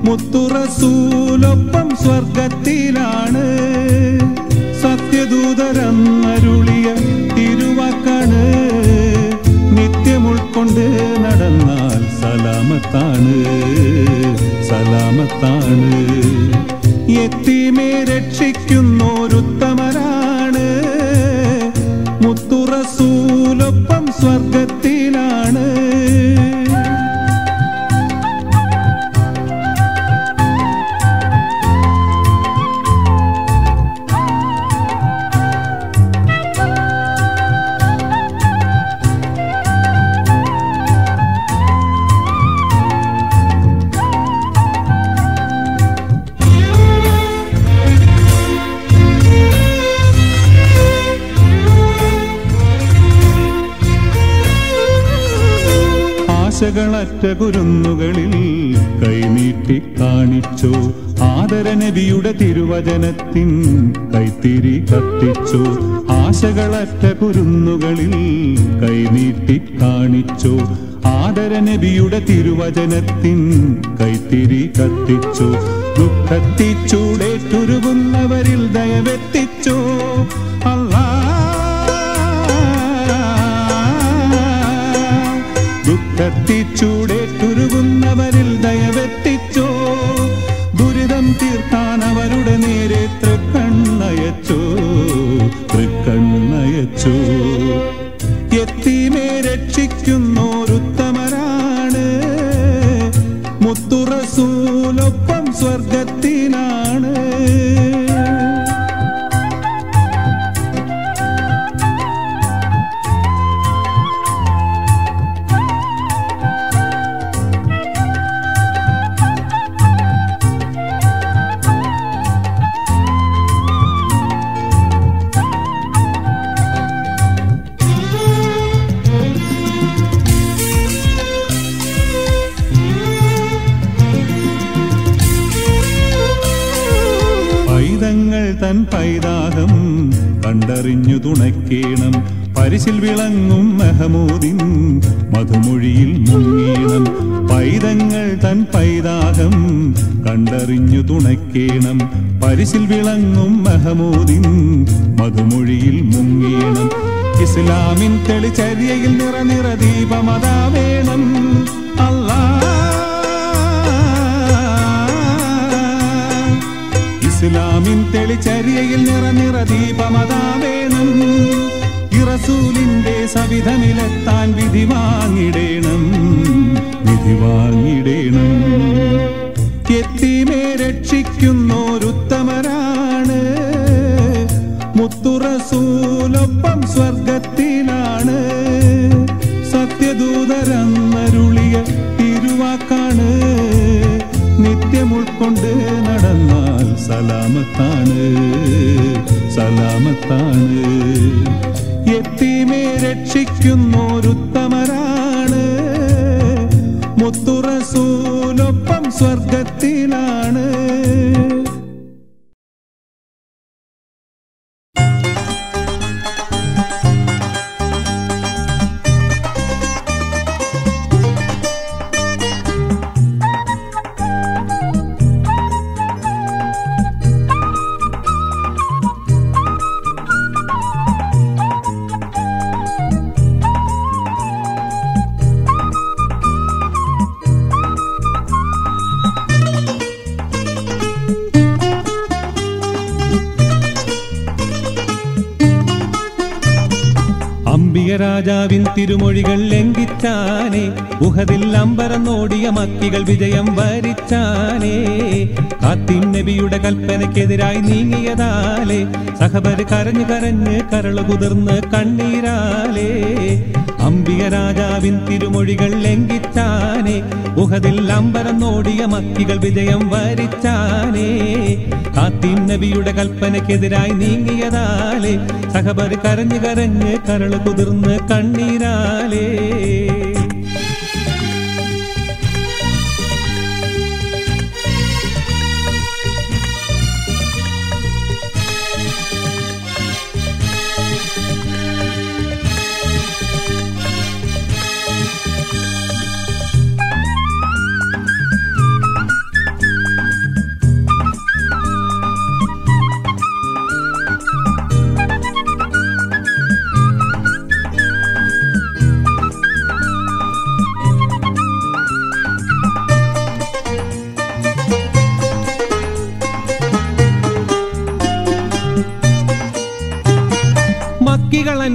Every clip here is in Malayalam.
മുത്തുറസൂലൊപ്പം സ്വർഗത്തിലാണ് സത്യദൂതരന്നരുളിയ തിരുവാക്കാണ് നിത്യം ഉൾക്കൊണ്ട് നടന്നാൽ സലാമത്താണ് സലാമത്താണ് എത്തിമേ രക്ഷിക്കുന്നോരുത്തമരാണ് മുത്തുറസൂലൊപ്പം സ്വർഗത്തിലാണ് ആശകളറ്റ കുരുന്നുകളിൽ കൈനീട്ടി കാണിച്ചു ആദരനബിയുടെ തിരുവചനത്തിൻ കൈത്തിരി കത്തിച്ചു ആശകളറ്റ കുരുന്നുകളിൽ കൈനീട്ടി കാണിച്ചു ആദരനബിയുടെ തിരുവചനത്തിൻ കൈത്തിരി കത്തിച്ചു ദുഃഖത്തിച്ചൂടേറ്റുരുകുന്നവരിൽ ദയവെത്തിച്ചു അല്ലാ ദുഃഖത്തിച്ചൂടേറ്റുരുകുന്നവരിൽ ദയവെത്തിച്ചോ ദുരിതം തീർക്കാൻ അവരുടെ നേരെ തൃക്കണ്ണയച്ചോ തൃക്കണ്ണയച്ചോ എത്തിമേ രക്ഷിക്കുന്നോരുത്തമരാണ് മുത്തുറസൂലൊപ്പം സ്വർഗത്തിലാണ് പൈതങ്ങൾ തൻ പൈതാഹം കണ്ടറിഞ്ഞു തുണയ്ക്കേണം പരിശിൽ വിളങ്ങും മെഹമൂദിൻ മധുമൊഴിയിൽ മുങ്ങീണം പൈതങ്ങൾ തൻ പൈതാഹം കണ്ടറിഞ്ഞു തുണയ്ക്കേണം പരിശിൽ വിളങ്ങും മെഹമൂദിൻ മധുമൊഴിയിൽ മുങ്ങീണം ഇസ്ലാമിൻ തെളിചര്യയിൽ നിറ നിറ ദീപമതാ വേണം അല്ലാ ഇസ്ലാമിൻ തെളിച്ചര്യയിൽ നിറ നിറ ദീപമതാ വേണം ഇറസൂലിന്റെ സവിധമിലെത്താൻ വിധി വാങ്ങിടേണം വിധി വാങ്ങിടേണം എത്തിമേ രക്ഷിക്കുന്നോരുത്തമരാണ് മുത്തുറസൂലൊപ്പം സ്വർഗത്തിലാണ് സത്യദൂതരന്നരുളിയ തിരുവാക്കാണ് നിത്യം ഉൾക്കൊണ്ട് നടന്നാൽ സലാമത്താണ് സലാമത്താണ് എത്തിമേ രക്ഷിക്കുന്നോരുത്തമരാണ് മുത്തുറസൂലൊപ്പം സ്വർഗത്തിലാണ് അംബിക രാജാവിൻ തിരുമൊഴികൾ ലംഘിച്ചാനേ ഉഹതിൽ അമ്പരന്നോടിയ മക്കികൾ വിജയം വരിച്ചാനേ കാത്തിൻ നബിയുടെ കൽപ്പനയ്ക്കെതിരായി നീങ്ങിയതാലേ സഹബര് കരഞ്ഞു കരഞ്ഞ് കരള് കുതിർന്ന് കണ്ണീരാലേ അംബിക രാജാവിൻ തിരുമൊഴികൾ ലംഘിച്ചാനേ ഉഹതിൽ അമ്പരന്നോടിയ മക്കികൾ വിജയം വരിച്ചാനേ കാത്തിൻ നബിയുടെ കൽപ്പനയ്ക്കെതിരായി നീങ്ങിയതാലേ സഹബർ കരഞ്ഞു കരഞ്ഞ് കരള് കുതിർന്ന് കണ്ണീരാലേ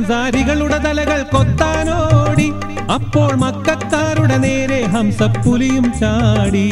അൻസാരികളുടെ തലകൾ കൊത്താനോടി അപ്പോൾ മക്കാരുടെ നേരെ ഹംസപ്പുലിയും ചാടി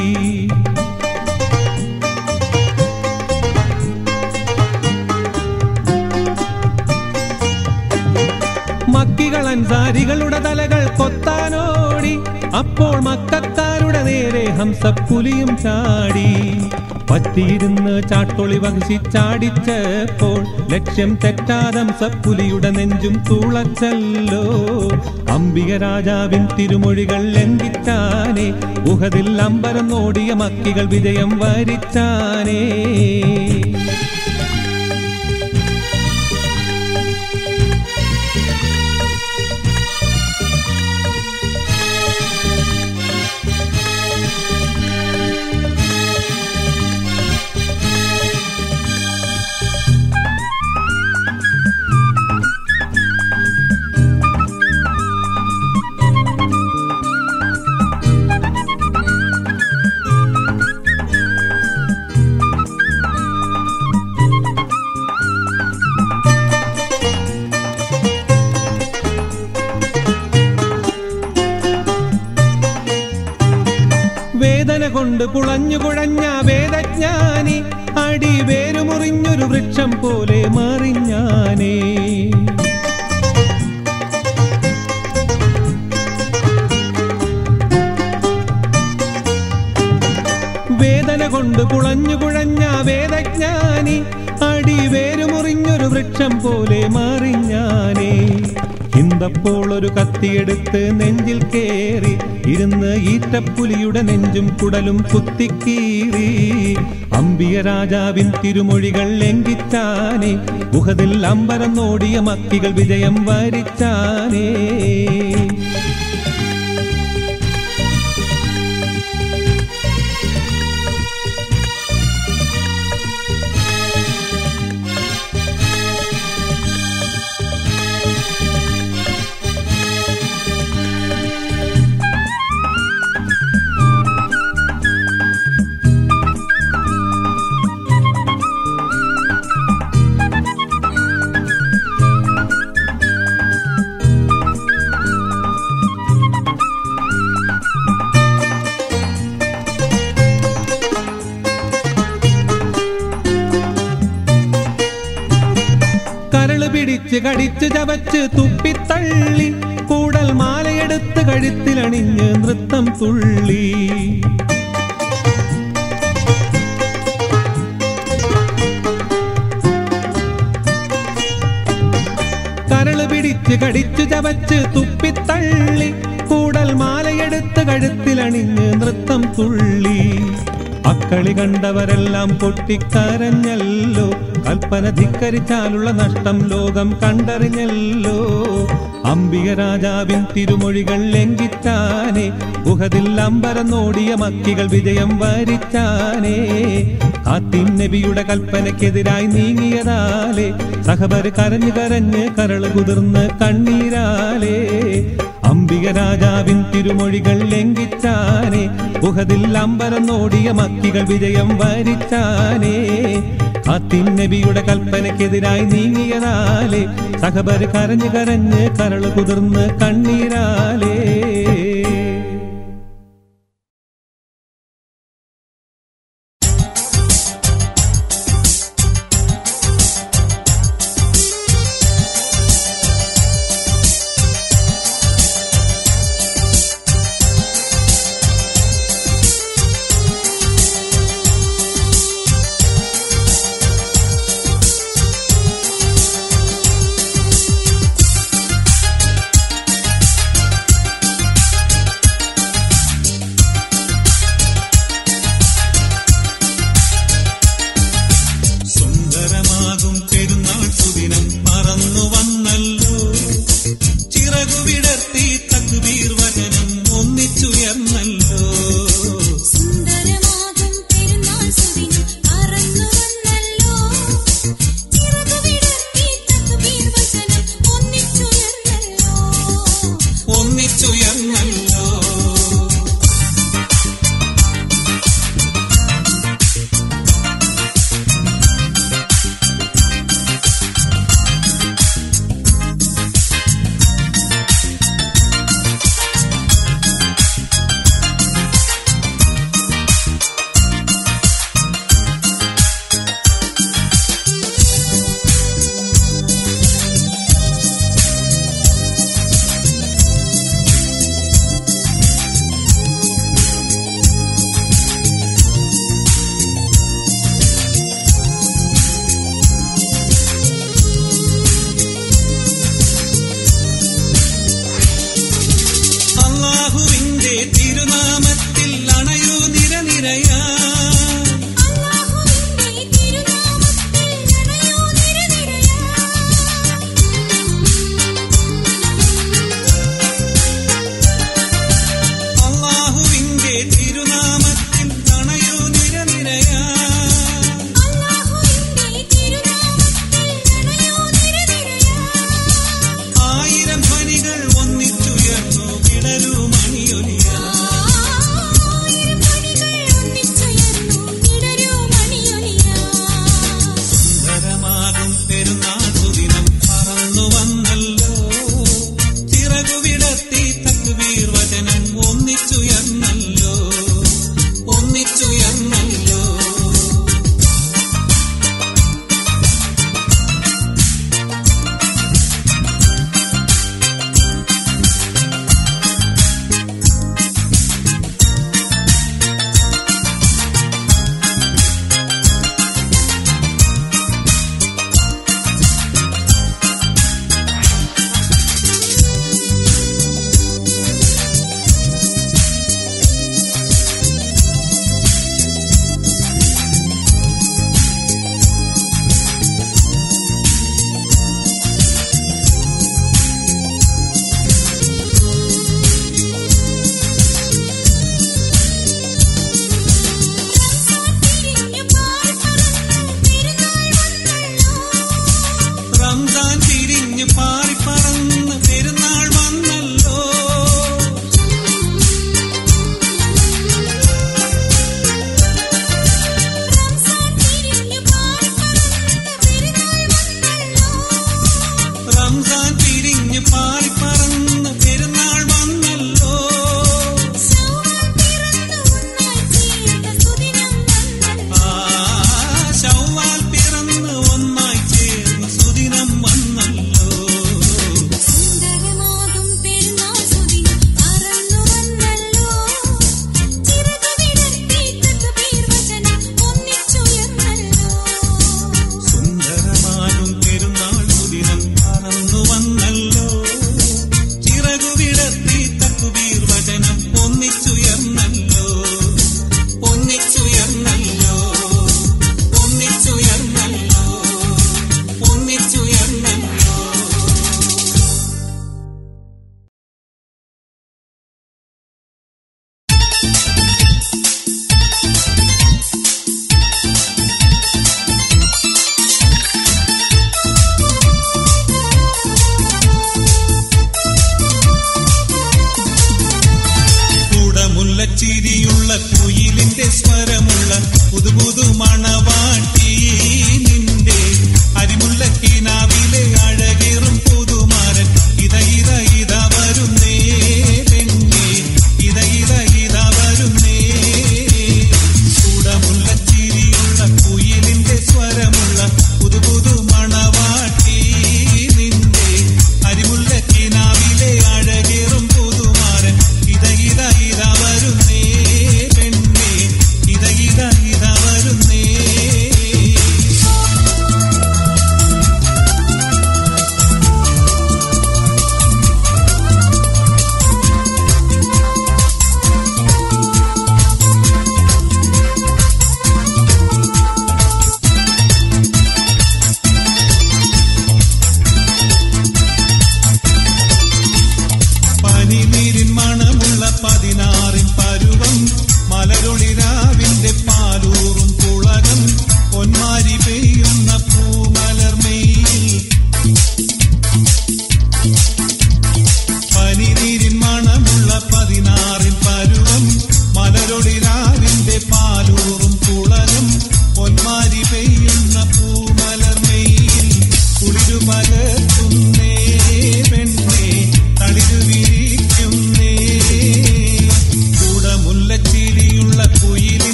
മക്കികൾ അൻസാരികളുടെ തലകൾ കൊത്താനോടി അപ്പോൾ മക്കാരുടെ നേരെ ഹംസപ്പുലിയും ചാടി പറ്റിയിരുന്ന് ചാട്ടൊളി വഹിച്ച് ചാടിച്ചപ്പോൾ ലക്ഷ്യം തെറ്റാതം സപ്പുലിയുടെ നെഞ്ചും തുളച്ചല്ലോ അംബിക രാജാവിൻ തിരുമൊഴികൾ ലംഘിച്ചാനേ ഉഹതിൽ അമ്പരം നോടിയ മക്കികൾ വിജയം വരിച്ചാനേ വേദന കൊണ്ട് പുളഞ്ഞു കുഴഞ്ഞ വേദജ്ഞാനി അടി വേരുമുറിഞ്ഞൊരു വൃക്ഷം പോലെ മറിഞ്ഞാനേ വേദന കൊണ്ട് പുളഞ്ഞു കുഴഞ്ഞ വേദജ്ഞാനി അടി വേരുമുറിഞ്ഞൊരു വൃക്ഷം പോലെ മറിഞ്ഞാനേ ഹിന്തപ്പോൾ ഒരു കത്തിയെടുത്ത് നെഞ്ചിൽ കേറി ഇരുന്ന് ഈറ്റപ്പുലിയുടെ നെഞ്ചും കുടലും കുത്തിക്കീറി അമ്പിയ രാജാവിൻ തിരുമൊഴികൾ ലംഘിച്ചാനേ മുഖതിൽ അമ്പരം നോടിയ മക്കികൾ വിജയം വരിച്ചാനേ കരള് പിടിച്ച് കടിച്ച് ചവച്ച് തുപ്പിത്തള്ളി കൂടൽ മാലയെടുത്ത് കഴുത്തിലണിഞ്ഞ് നൃത്തം തുള്ളി കരള് പിടിച്ച് കടിച്ചു ചവച്ച് തുപ്പിത്തള്ളി കൂടൽ മാലയെടുത്ത് കഴുത്തിലണിഞ്ഞ് നൃത്തം തുള്ളി അക്കളി കണ്ടവരെല്ലാം പൊട്ടിക്കരഞ്ഞല്ലോ കൽപ്പന ധിക്കരിച്ചാലുള്ള നഷ്ടം ലോകം കണ്ടറിഞ്ഞല്ലോ അംബിക രാജാവിൻ തിരുമൊഴികൾ ലംഘിച്ചാനേ ഉഹതിൽ അമ്പരം നോടിയ മക്കികൾ വിജയം വരിച്ചാനേ കാത്തിൻ നബിയുടെ കൽപ്പനയ്ക്കെതിരായി നീങ്ങിയതാലേ സഹബർ കരഞ്ഞു കരഞ്ഞ് കരള് കുതിർന്ന് കണ്ണീരാലേ അംബിക രാജാവിൻ തിരുമൊഴികൾ ലംഘിച്ചാനേ ഉഹതിൽ അമ്പരം നോടിയ മക്കികൾ വിജയം വരിച്ചാനേ കാത്തിൻ നബിയുടെ കൽപ്പനയ്ക്കെതിരായി നീങ്ങിയതാലേ സഹബർ കരഞ്ഞു കരഞ്ഞ് കരള് കുതിർന്ന് കണ്ണീരാലേ ും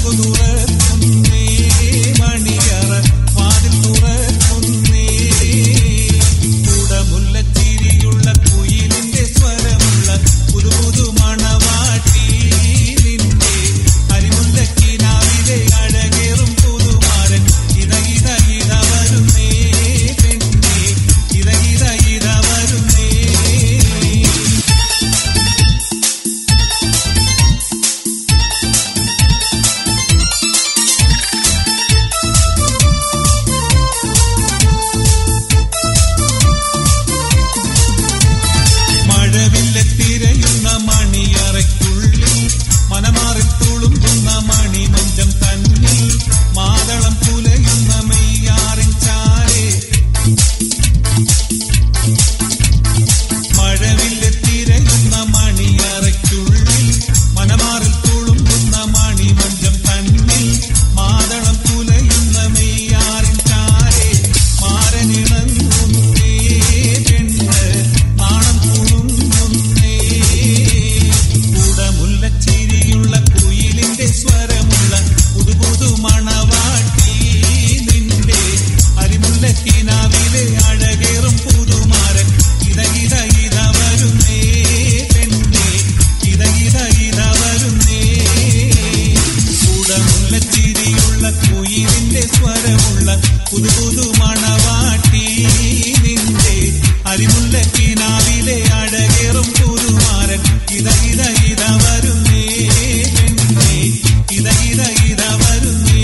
കൽബു തുറക്കുന്നേ മണിയറ വാതിൽ തുറക്കുന്നേ കൂടമുല്ലച്ചിരിയുള്ള കുയിലിന്റെ സ്വരമുള്ള പുതു പുതു മണവാട്ടി നിന്റെ അരിമുല്ലക്കിനാവിലെ അഴകേറും പുതുമാരൻ ഇത ഇത ഇത വരുന്നേ പെണ്ണേ ഇത ഇത ഇത വരുന്നേ മഴവില്ലെ തിരയുന്ന മണിയറയ്ക്കുള്ളിൽ മനമാറിൽ തുളുമ്പുന്ന മണിമഞ്ചം തന്നിൽ മാതളം പുലയുന്ന മെയ്യാറിൻ ചാരെ മഴവില്ലെ തിരയുന്ന മണിയറയ്ക്കുള്ളിൽ മനമാറിൽ തുളുമ്പുന്ന മണിമഞ്ചം തന്നിൽ മാതളം പുലയുന്ന മെയ്യാറിൻ ചാരെ മാരനിണങ്ങുന്നേ പെണ്ണ് നാണം കുണുങ്ങുന്നേ കൂടമുല്ലച്ചിരിയുള്ള കുയിലിന്റെ സ്വരമുള്ള പുതു പുതു മണവാട്ടി നിന്റെ അരിമുല്ലക്കിനാവിലെ അഴകേറും പുതുമാരൻ ഇത ഇത ഇത വരുന്നേ പെണ്ണേ ഇത ഇത ഇത വരുന്നേ കൂടമുല്ലച്ചിരിയുള്ള കുയിലിന്റെ സ്വരമുള്ള പുതു പുതു മണവാട്ടി നിന്റെ അരിമുല്ലക്കിനാവിലെ അഴകേറും പുതുമാരൻ ഇത ഇത ഇത വരുന്നേ പെണ്ണേ ഇത ഇത ഇത വരുന്നേ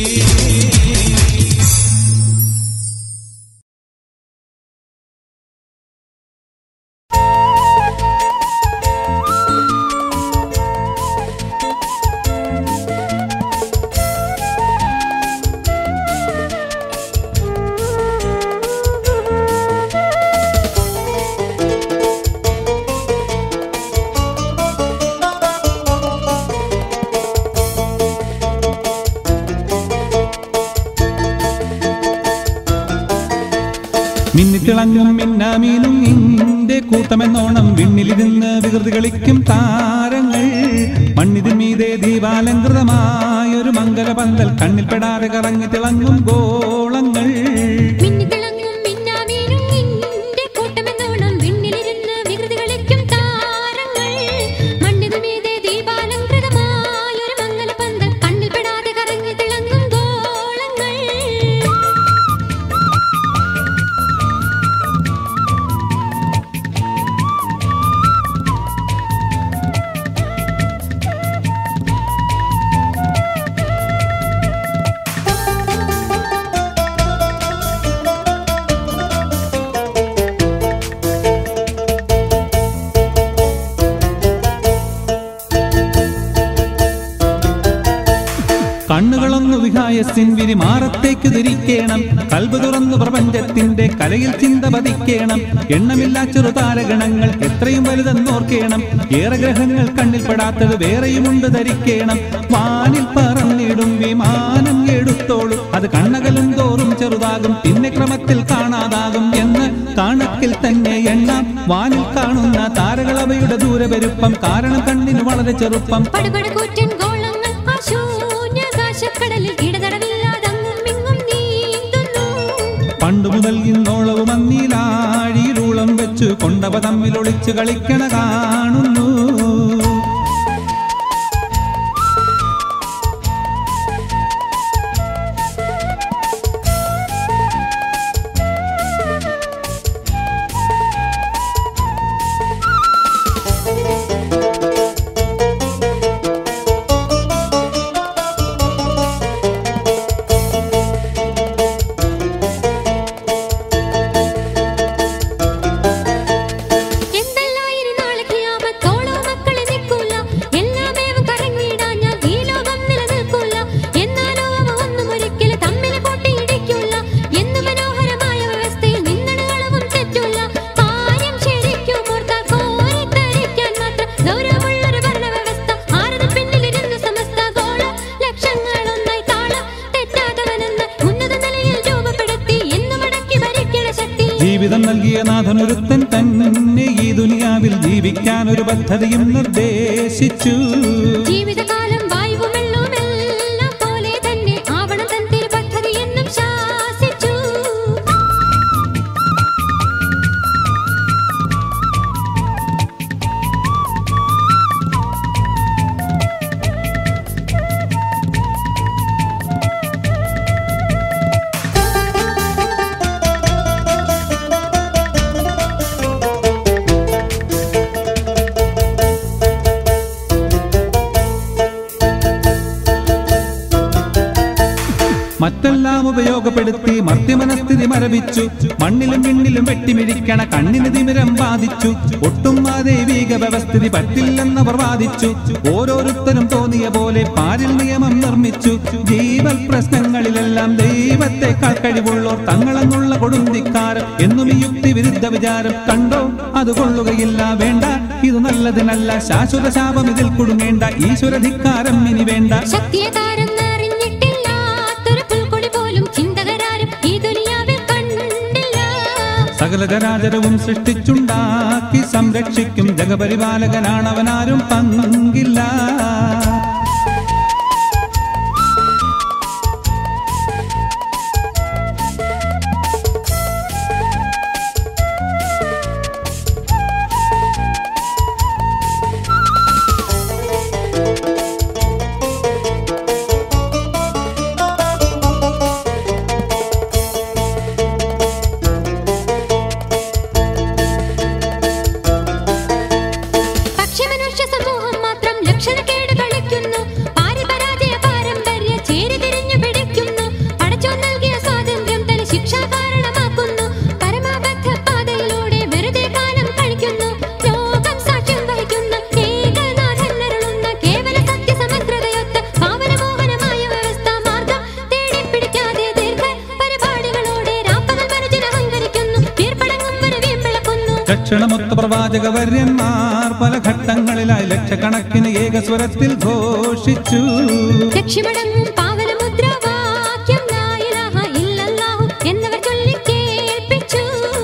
മിന്നിത്തിളങ്ങും മിന്നാമീനും ഇന്റെ കൂട്ടമെന്നോണം വിണ്ണിലിരുന്ന് വികൃതി കളിക്കും താരങ്ങൾ മണ്ണിതിൻ മീതെ ദീപാലങ്കൃതമായൊരു മംഗലപന്തൽ കണ്ണിൽപ്പെടാതെ കറങ്ങി തിളങ്ങും ഗോളങ്ങൾ മിന്നിത്തിളങ്ങും മിന്നാമീനും നിന്റെ കൂട്ടമെന്നോണം വിണ്ണിലിരുന്ന് വികൃതി കളിക്കും താരങ്ങൾ മണ്ണിനു മീതെ ദീപാലങ്കൃതമായൊരു മംഗലപന്തൽ കണ്ണിൽ പെടാതെ കറങ്ങി തിളങ്ങും ഗോളങ്ങൾ കണ്ണുകളൊന്നു വിഹായസിൻ വിരി മാറത്തേക്ക് തിരിക്കേണം കൽബ് തുറന്നു പ്രപഞ്ചത്തിന്റെ കലയിൽ ചിന്ത പതിക്കേണം എണ്ണമില്ലാ ചെറുതാരഗണങ്ങൾ എത്രയും വലുതെന്നോർക്കേണം ഏറെ ഗ്രഹങ്ങൾ കണ്ണിൽപ്പെടാത്തത് വേറെയുമുണ്ട് ധരിക്കേണം വാനിൽ പറന്നിടും വിമാനം എടുത്തോളും അത് കണ്ണകലും തോറും ചെറുതാകും പിന്നെ ക്രമത്തിൽ കാണാതാകും എന്ന് കണക്കിൽ തന്നെ എണ്ണാം വാനിൽ കാണുന്ന താരകൾ അവയുടെ ദൂരപെരുപ്പം കാരണം കണ്ണിന് വളരെ ചെറുപ്പം പടുപടുകൂറ്റൻ ഗോളങ്ങൾ ആ ശൂന്യാകാശക്കടലിൽ ഇടതടവില്ലാതങ്ങും ഇങ്ങും നീന്തുന്നു പണ്ടു മുതൽ ഇന്നോളവും അന്നീലാഴിയിലൂളം വെച്ചു കൊണ്ടവ തമ്മിൽ ഒളിച്ചു കളിക്കണ കാണുന്നു എന്തെല്ലായിരം നാളെ ഖിയാമത്തോളം മക്കളെ നിൽക്കൂല. എല്ലാമേവും കറങ്ങിയിടാൻ ഞാൻ ഈ ലോകം നിലനിൽക്കൂല. എന്നാലോ അവ ഒന്നും ഒരിക്കലും തമ്മിൽ കൂട്ടിയിടിക്കൂല. എന്ന് മനോഹരമായ വ്യവസ്ഥയിൽ നിന്നണകളവും തെറ്റൂല. കാര്യം ശരിക്കും ഓർത്താൽ കോരിത്തരിക്കാൻ മാത്രം ഗൗരവമുള്ളൊരു ഭരണവ്യവസ്ഥ. ആരത് പിന്നിലിരുന്ന് സമസ്ത ഗോള ലക്ഷങ്ങളൊന്നായി താളം തെറ്റാത്തവനെന്ന് ഉന്നത നിലയിൽ രൂപപ്പെടുത്തി എന്ന് മടക്കി ഭരിക്കണ ശക്തി ജീവിതം നൽകിയ നാഥനൊരുത്തൻ തന്നെ ഈ ദുനിയാവിൽ ജീവിക്കാൻ ഒരു പദ്ധതിയും നിർദ്ദേശിച്ചു ജീവിതകാലം വായുവും വെള്ളവും എല്ലാം പോലെ മറ്റെല്ലാം ഉപയോഗപ്പെടുത്തി മർത്യമനസ്ഥിതി മരവിച്ചു മണ്ണിലും വിണ്ണിലും വെട്ടിമിഴിക്കണ കണ്ണിന് തിമിരം ബാധിച്ചു ഒട്ടും ആ ദൈവീക വ്യവസ്ഥിതി പറ്റില്ലെന്നവർ വാദിച്ചു ഓരോരുത്തരും തോന്നിയ പോലെ പാരിൽ നിയമം നിർമ്മിച്ചു ജീവൽ പ്രശ്നങ്ങളിലെല്ലാം ദൈവത്തെക്കാൾ കഴിവുള്ളോർ തങ്ങളെന്നുള്ള കൊടുന്തിക്കാരം എന്നും ഈ യുക്തി വിരുദ്ധ വിചാരം കണ്ടോ അത് കൊള്ളുകയില്ല വേണ്ട ഇത് നല്ലതിനല്ല ശാശ്വത ശാപം ഇതിൽ കുടുങ്ങേണ്ട ഈശ്വരധിക്കാരം ഇനി വേണ്ട ശക്തിയെ താരെന്നറിഞ്ഞിട്ടില്ലാത്തൊരു പുൽക്കൊടി പോലും ചിന്തകരാരും ഈ ദുനിയാവിൽ കണ്ടില്ല സകല ചരാചരവും സൃഷ്ടിച്ചുണ്ടാക്കി സംരക്ഷിക്കും ജഗപരിപാലകനാണവനാരും പങ്കില്ല പക്ഷെ മനുഷ്യ സമൂഹം മാത്രം ലക്ഷണക്കേട് കളിക്കുന്നു പാരിപരാജയ പാരമ്പര്യ ചേരി തിരിഞ്ഞു പിടിക്കുന്നു പടച്ചോൻ നൽകിയ സ്വാതന്ത്ര്യം തനി ശിക്ഷാ കാരണമാക്കുന്നു പരമാബദ്ധ പാതയിലൂടെ വെറുതെ കാലം കഴിക്കുന്നു ലോകം സാക്ഷ്യം വഹിക്കുന്ന ഏകനാഥനരുളുന്ന കേവല സത്യസമഗ്രതയൊത്ത പാവനമോഹനമായ വ്യവസ്ഥ മാർഗം തേടി പിടിക്കാതെ ദീർഘ പരിപാടികളോടെ രാപ്പകൽ മനുഷ്യൻ അഹങ്കരിക്കുന്നു വീർപ്പടങ്ങും വരെ വീമ്പിളക്കുന്നു ലക്ഷണമൊത്ത പ്രവാചക വര്യന്മാർ പല ഘട്ടങ്ങളിലായി ലക്ഷക്കണക്കിന് ഏകസ്വരത്തിൽ ഘോഷിച്ചു ലക്ഷ്യമടങ്ങും പാവനമുദ്രാവാക്യം ലാ ഇലാഹ ഇല്ലല്ലാഹു എന്നവർ ചൊല്ലി കേൾപ്പിച്ചു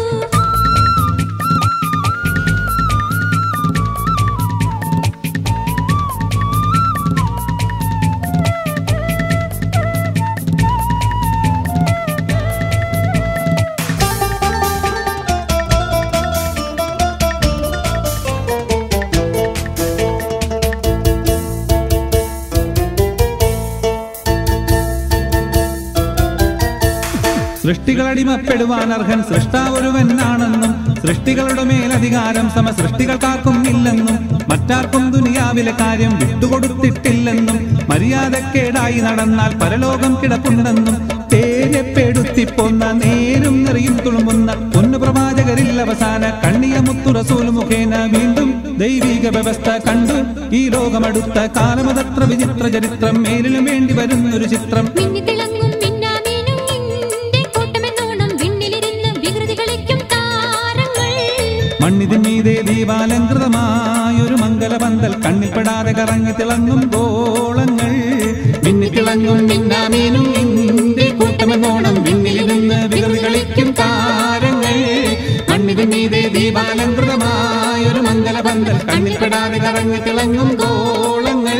സൃഷ്ടികളടിമപ്പെടുവാൻ അർഹൻ സൃഷ്ടാവൊരുവനാണെന്നും സൃഷ്ടികളുടെ മേലധികാരം സമ സൃഷ്ടികൾക്കാർക്കും ഇല്ലെന്നും മറ്റാർക്കും ദുനിയാവിലെ കാര്യം വിട്ടുകൊടുത്തിട്ടില്ലെന്നും മര്യാദക്കേടായി നടന്നാൽ പരലോകം കിടപ്പുണ്ടെന്നും തേരെപ്പെടുത്തിപ്പൊന്ന നേരും നിറയും തുളുമ്പുന്ന പൊന്നു പ്രവാചകരിൽ അവസാന കണ്ണിയ മുത്തു റസൂൽ മുഖേന വീണ്ടും ദൈവിക വ്യവസ്ഥ കണ്ടു ഈ ലോകമടുത്ത കാലമതത്ര വിചിത്ര ചരിത്രം മേലിലും വേണ്ടി വരുന്നൊരു ചിത്രം മിന്നിത്തിളങ്ങും മിന്നാമീനും നിന്റെ കൂട്ടമെന്നോണം വിണ്ണിലിരുന്ന് വികൃതി കളിക്കും താരങ്ങൾ മണ്ണിതിന്മീതെ ദീപാലങ്കൃതമായൊരു മംഗലപന്തൽ കണ്ണിൽപ്പെടാതെ കറങ്ങി തിളങ്ങും ഗോളങ്ങൾ മിന്നിത്തിളങ്ങും മിന്നാമീനും നിന്റെ കൂട്ടമെന്നോണം വിണ്ണിലിരുന്ന് വികൃതി കളിക്കും താരങ്ങൾ മണ്ണിതിന്മീതെ ദീപാലങ്കൃതമായൊരു മംഗലപന്തൽ കണ്ണിൽപ്പെടാതെ കറങ്ങി തിളങ്ങും ഗോളങ്ങൾ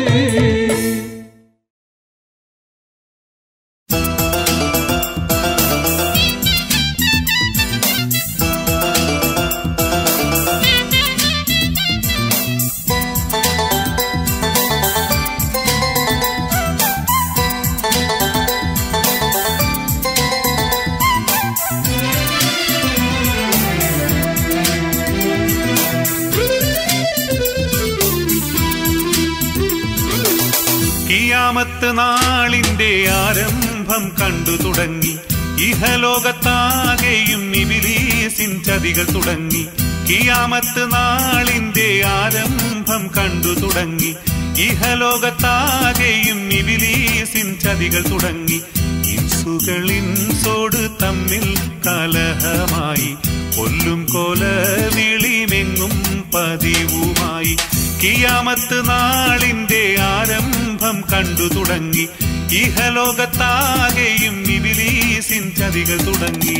കിയാമത്ത് നാളിന്റെ ആരംഭം കണ്ടു തുടങ്ങി ഇഹലോകത്താകെയും ഇബിലീസിൻ ചതികൾ തുടങ്ങി കിയാമത്ത് നാളിന്റെ ആരംഭം കണ്ടു തുടങ്ങി ഇഹലോകത്താകെയും ഇബിലീസിൻ ചതികൾ തുടങ്ങി ഇൻസുകളിൻസോട് തമ്മിൽ കലഹമായി കൊല്ലും കൊല വിളിമെങ്ങും പതിവുമായി കിയാമത്ത് നാളിന്റെ ആരംഭം കണ്ടു തുടങ്ങി ഇഹലോകത്താകെയും ഇബിലീസിൻ ചതികൾ തുടങ്ങി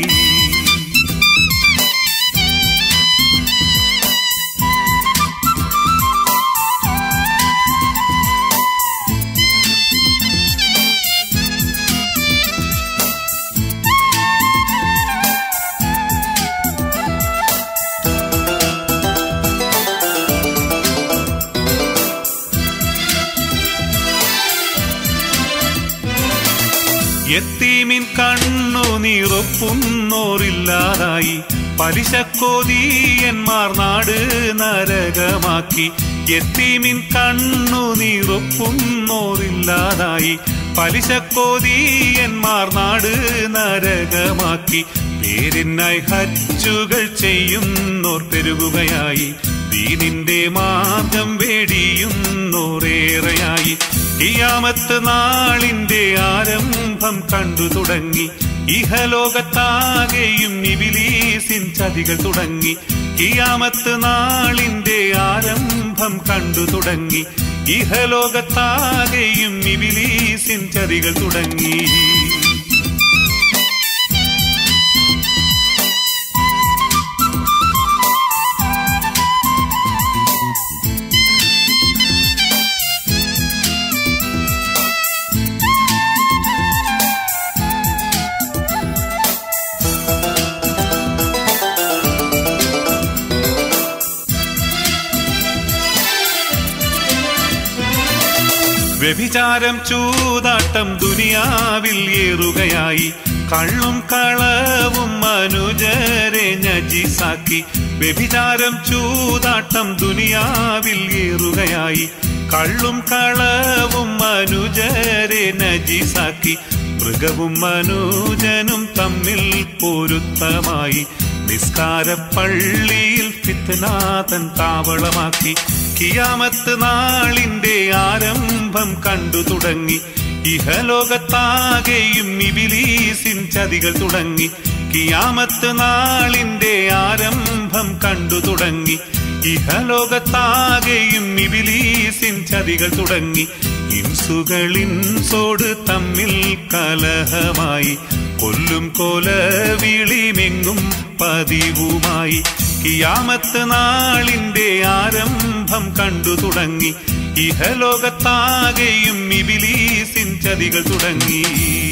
എത്തീമിൻ കണ്ണു നീറൊപ്പുന്നോറില്ലാതായി പലിശക്കോതീയന്മാർ നാട് നരകമാക്കി എത്തീമിൻ കണ്ണു നീറൊപ്പുന്നോറില്ലാതായി പലിശക്കോതീയന്മാർ നാട് നരകമാക്കി പേരിനായി ഹജ്ജുകൾ ചെയ്യുന്നോർ പെരുകുകയായി ദീനിന്റെ മാർഗം വേടിയുന്നോറേറെയായി കിയാമത്ത് നാളിന്റെ ആരംഭം കണ്ടു തുടങ്ങി ഇഹലോകത്താകെയും ഇബിലീസിൻ ചതികൾ തുടങ്ങി കിയാമത്ത് നാളിന്റെ ആരംഭം കണ്ടു തുടങ്ങി ഇഹലോകത്താകെയും ഇബിലീസിൻ ചതികൾ തുടങ്ങി വ്യഭിചാരം ചൂതാട്ടം ദുനിയാവിൽ ഏറുകയായി കള്ളും കളവും മനുജരെ നജീസാക്കി വ്യഭിചാരം ചൂതാട്ടം ദുനിയാവിൽ ഏറുകയായി കള്ളും കളവും മനുജരെ നജീസാക്കി മൃഗവും മനുജനും തമ്മിൽ പൊരുത്തമായി നിസ്കാര പള്ളിയിൽ ഫിത്നാഥൻ താവളമാക്കി കിയാമത്ത് നാളിന്റെ ആരംഭം കണ്ടു തുടങ്ങി ഇഹലോകത്താകെയും ഇബിലീസിൻ ചതികൾ തുടങ്ങി കിയാമത്ത് നാളിന്റെ ആരംഭം കണ്ടു തുടങ്ങി ഇഹലോകത്താകെയും ഇബിലീസിൻ ചതികൾ തുടങ്ങി ഇൻസുകളിൻസോട് തമ്മിൽ കലഹമായി കൊല്ലും കൊല വിളിമെങ്ങും പതിവുമായി കിയാമത്ത് നാളിന്റെ ആരംഭം കണ്ടു തുടങ്ങി ഇഹലോകത്താകെയും ഇബിലീസിൻ ചതികൾ തുടങ്ങി